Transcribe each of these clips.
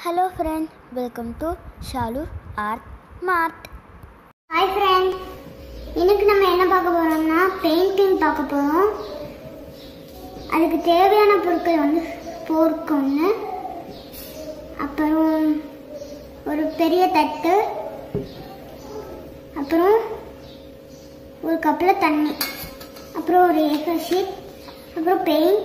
hello friend welcome to Shalur art mart hi friend இன்னைக்கு நம்ம என்ன பார்க்க போறோம்னா பெயிண்டிங் பார்க்க போறோம் அதுக்கு தேவையான பொருட்கள் வந்து போர்க்கு ஒன்று அப்புறம் ஒரு பெரிய தட்டு அப்புறம் ஒரு கப்பில் தண்ணி அப்புறம் ஒரு ஏக்கர் ஷீட் அப்புறம் பெயிண்ட்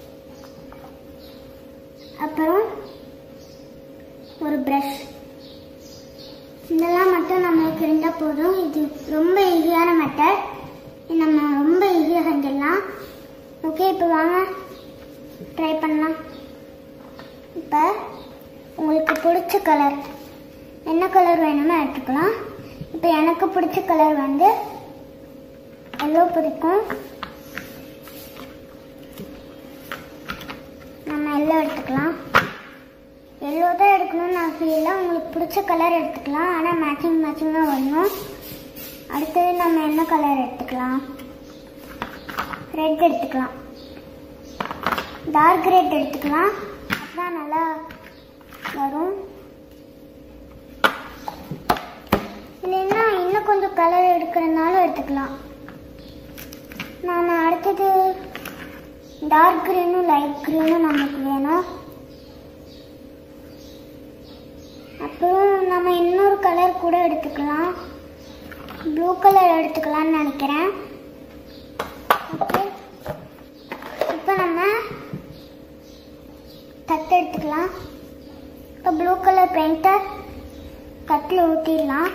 அப்புறம் ஒரு ப்ரஷ் இதெல்லாம் மட்டும் நம்மளுக்கு இருந்தால் போதும் இது ரொம்ப ஈஸியான மெத்தட் இது நம்ம ரொம்ப ஈஸியாக செஞ்சிடலாம் ஓகே இப்போ வாங்க ட்ரை பண்ணலாம் இப்போ உங்களுக்கு பிடிச்ச கலர் என்ன கலர் வேணுமோ எடுத்துக்கலாம் இப்போ எனக்கு பிடிச்ச கலர் வந்து எல்லோ பிடிக்கும் நம்ம எல்லோ எடுத்துக்கலாம் எல்லோ தான் எடுக்கணும்னு அவசியம் இல்லை உங்களுக்கு பிடிச்ச கலர் எடுத்துக்கலாம் ஆனால் மேட்சிங் மேட்சிங்காக வரணும் அடுத்தது நம்ம என்ன கலர் எடுத்துக்கலாம் ரெட் எடுத்துக்கலாம் டார்க் ரெட் எடுத்துக்கலாம் அப்புறம் நல்லா வரும் இல்லைன்னா இன்னும் கொஞ்சம் கலர் எடுக்கிறதுனாலும் எடுத்துக்கலாம் நான் அடுத்தது டார்க் க்ரீனும் லைட் க்ரீனும் நமக்கு வேணும் அப்புறம் நம்ம இன்னொரு கலர் கூட எடுத்துக்கலாம் ப்ளூ கலர் எடுத்துக்கலாம்னு நினைக்கிறேன் ஓகே இப்போ நம்ம தட்டு எடுத்துக்கலாம் இப்போ ப்ளூ கலர் பெயிண்ட்டை தட்டில் ஊற்றிடலாம்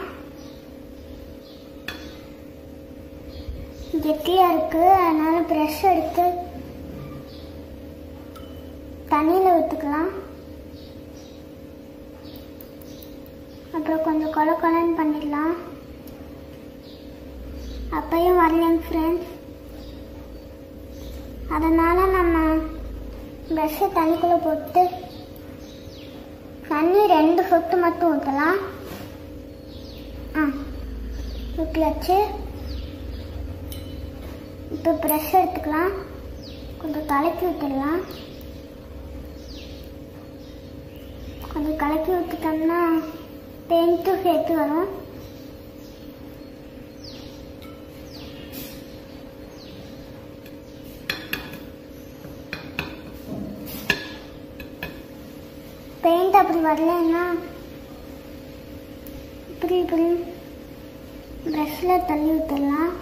கெட்டியாக இருக்குது அதனால் ப்ரெஷ் எடுத்து தண்ணியில் ஊற்றிக்கலாம் அப்புறம் கொஞ்சம் கொல கொலன்னு பண்ணிடலாம் அப்பையும் வரலைங்க ஃப்ரெண்ட்ஸ் அதனால் நம்ம ப்ரெஷ்ஷை தண்ணிக்குள்ளே போட்டு தண்ணி ரெண்டு சொட்டு மட்டும் ஊற்றலாம் ஆ ஊற்றியாச்சு இப்போ ப்ரெஷ் எடுத்துக்கலாம் கொஞ்சம் கலக்கி விட்டுடலாம் கொஞ்சம் கலக்கி விட்டுட்டோம்னா பெயிண்ட்டும் சேர்த்து வரும் பெயிண்ட் அப்படி வரலன்னா இப்படி இப்படி ப்ரஷில் தள்ளி விட்டுடலாம்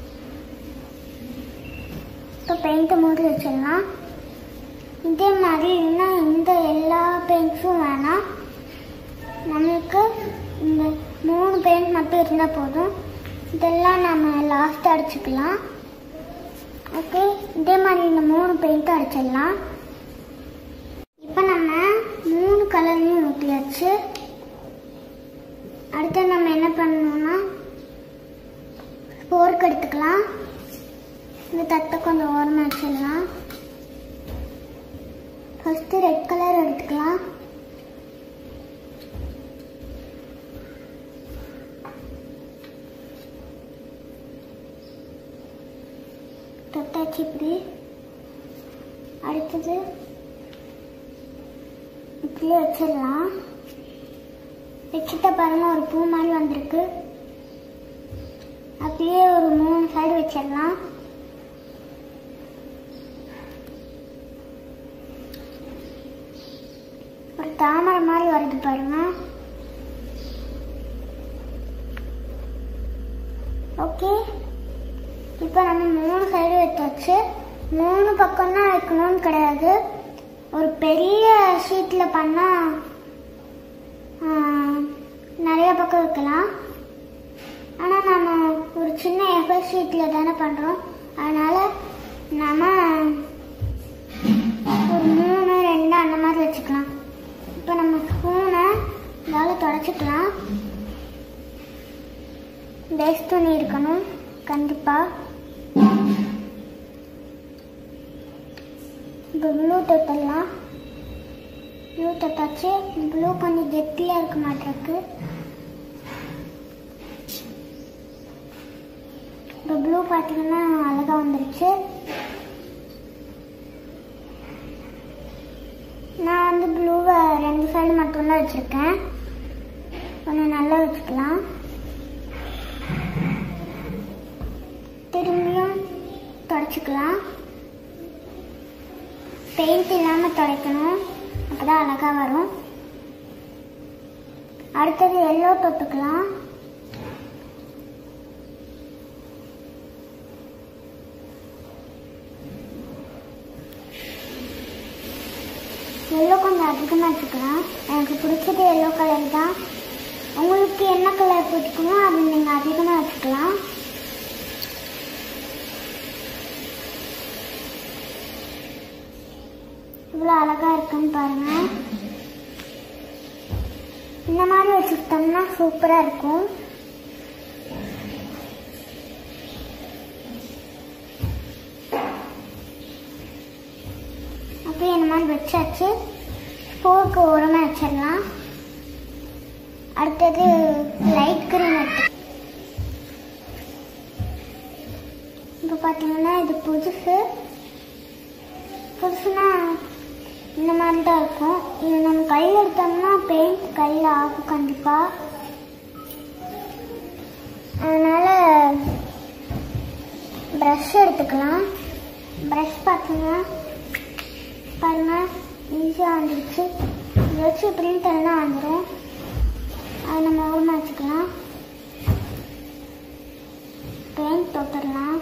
இப்போ பெயிண்ட்டை மூடி வச்சிடலாம் இதே மாதிரி இன்னும் இந்த எல்லா பெயிண்ட்ஸும் வேணாம் நம்மளுக்கு இந்த மூணு பெயிண்ட் மட்டும் இருந்தால் போதும் இதெல்லாம் நம்ம லாஸ்ட் அடிச்சுக்கலாம் ஓகே இதே மாதிரி இந்த மூணு பெயிண்ட்டும் அடிச்சிடலாம் இப்போ நம்ம மூணு கலர்லையும் ஊற்றியாச்சு அடுத்து நம்ம என்ன பண்ணணும்னா ஸ்போர்க் எடுத்துக்கலாம் இந்த தட்டை கொஞ்சம் ஓரமாக வச்சிடலாம் ஃபஸ்ட்டு ரெட் கலர் எடுத்துக்கலாம் தொட்டாச்சு இப்படி அடுத்தது இப்படியே வச்சிடலாம் வச்சுட்ட பாருங்க ஒரு பூ மாதிரி வந்திருக்கு அப்படியே ஒரு மூணு சைடு வச்சிடலாம் ஒரு தாமரை மாதிரி வருது பாருங்க ஓகே இப்போ நம்ம மூணு சைடு வச்சாச்சு மூணு பக்கம் தான் வைக்கணும்னு கிடையாது ஒரு பெரிய ஷீட்டில் பண்ணால் நிறைய பக்கம் வைக்கலாம் ஆனால் நம்ம ஒரு சின்ன எஃபர் ஷீட்டில் தானே பண்ணுறோம் அதனால் நம்ம ஒரு மூணு ரெண்டு அந்த மாதிரி வச்சுக்கலாம் இப்போ நம்ம ஸ்பூனை இதால் தொடச்சிக்கலாம் வேஸ்ட் துணி இருக்கணும் கண்டிப்பாக இப்போ ப்ளூ தொட்டலாம் ப்ளூ தொட்டாச்சு ப்ளூ கொஞ்சம் கெட்டியாக இருக்க மாட்டிருக்கு இப்போ ப்ளூ பார்த்தீங்கன்னா அழகாக வந்துருச்சு நான் வந்து ப்ளூவை ரெண்டு சைடு மட்டும்தான் வச்சுருக்கேன் கொஞ்சம் நல்லா வச்சுக்கலாம் திரும்பியும் தொடச்சிக்கலாம் பெயிண்ட் இல்லாமல் துடைக்கணும் அப்போ தான் அழகாக வரும் அடுத்தது எல்லோ தொட்டுக்கலாம் எல்லோ கொஞ்சம் அதிகமாக வச்சுக்கலாம் எனக்கு பிடிச்சது எல்லோ கலர் தான் உங்களுக்கு என்ன கலர் பிடிக்குமோ அது நீங்கள் அதிகமாக வச்சுக்கலாம் இவ்வளோ அழகாக இருக்குன்னு பாருங்கள் இந்த மாதிரி வச்சுக்கிட்டோம்னா சூப்பராக இருக்கும் அப்படியே இந்த மாதிரி வச்சாச்சு ஸ்போர்க்கு ஓரமாக வச்சிடலாம் அடுத்தது லைட் கிரீன் எடுத்து இப்போ பார்த்தீங்கன்னா இது புதுசு புதுசுனா இந்த மாதிரி தான் இருக்கும் இது நம்ம கையில் எடுத்தோம்னா பெயிண்ட் கையில் ஆகும் கண்டிப்பாக அதனால் ப்ரஷ் எடுத்துக்கலாம் ப்ரஷ் பார்த்தீங்கன்னா பாருங்கள் ஈஸியாக வந்துடுச்சு இதை வச்சு பிரிண்ட் எல்லாம் வந்துடும் அதை நம்ம ஓரமாக வச்சுக்கலாம் பெயிண்ட் தொட்டுடலாம்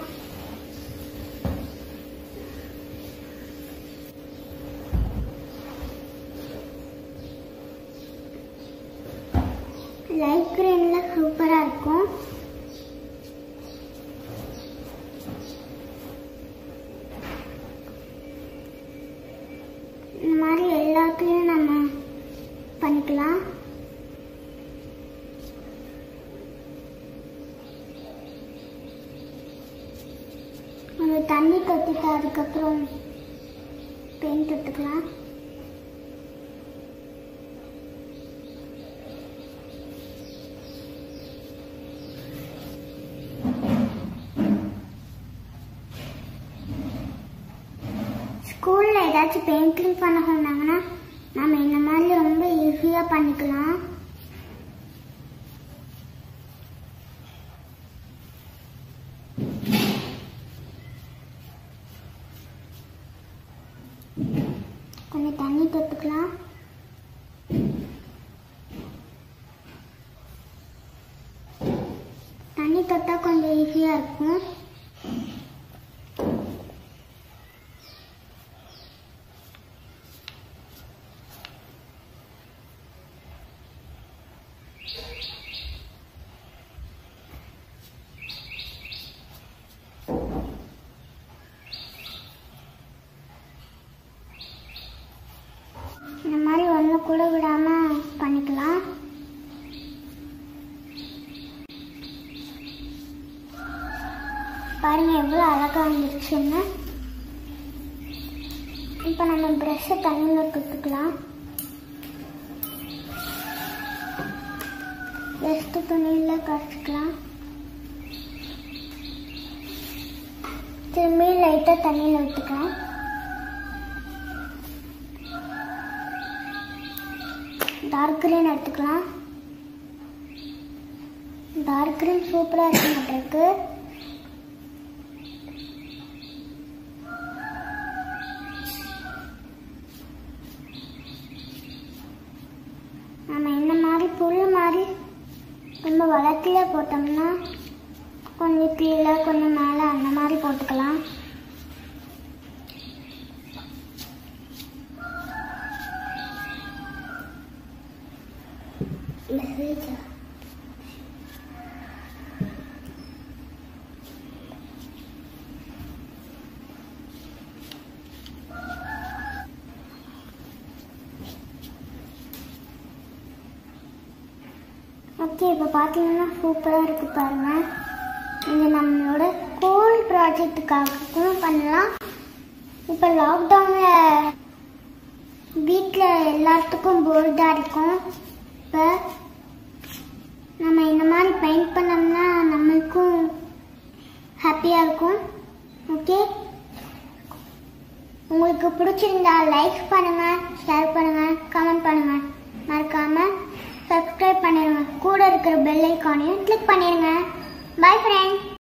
லைட் க்ரீனில் சூப்பராக இருக்கும் இந்த மாதிரி எல்லாத்துலேயும் நம்ம பண்ணிக்கலாம் கொஞ்சம் தண்ணி தொட்டிட்டு அதுக்கப்புறம் பெயிண்ட் தொட்டுக்கலாம் ஸ்கூலில் ஏதாச்சும் பெயிண்டிங் பண்ண சொன்னாங்கன்னா நம்ம இந்த மாதிரி ரொம்ப ஈஸியாக பண்ணிக்கலாம் கொஞ்சம் தண்ணி தொட்டுக்கலாம் தண்ணி தொட்டால் கொஞ்சம் ஈஸியாக இருக்கும் இந்த மாதிரி ஒன்று கூட விடாமல் பண்ணிக்கலாம் பாருங்க எவ்வளோ அழகாக வந்துருச்சுன்னு இப்போ நம்ம ப்ரஷ்ஷை தண்ணியில் கொடுத்துக்கலாம் வெஸ்ட் துணியில் கரைச்சிக்கலாம் திரும்பி லைட்டாக தண்ணியில் விட்டுக்கலாம் டார்க் கிரீன் எடுத்துக்கலாம் டார்க் கிரீன் சூப்பராக இருக்கு மாட்டிருக்கு நம்ம இந்த மாதிரி புல் மாதிரி ரொம்ப வளர்த்தில போட்டோம்னா கொஞ்சம் கீழே கொஞ்சம் மேலே அந்த மாதிரி போட்டுக்கலாம் மெசேஜா ஓகே இப்போ பார்த்தீங்கன்னா சூப்பராக இருக்கு பாருங்க இது நம்மளோட ஸ்கூல் ப்ராஜெக்ட்டுக்காகவும் பண்ணலாம் இப்போ லாக்டவுனில் வீட்டில் எல்லாத்துக்கும் போர்டாக இருக்கும் இப்போ நம்ம இந்த மாதிரி பெயிண்ட் பண்ணோம்னா நம்மளுக்கும் ஹாப்பியாக இருக்கும் ஓகே உங்களுக்கு பிடிச்சிருந்தா லைக் பண்ணுங்க ஷேர் பண்ணுங்க கமெண்ட் பண்ணுங்க மறக்காம சப்ஸ்கிரைப் பண்ணிடுங்க கூட இருக்கிற பெல் ஐக்கானையும் கிளிக் பண்ணிடுங்க பை ஃப்ரெண்ட்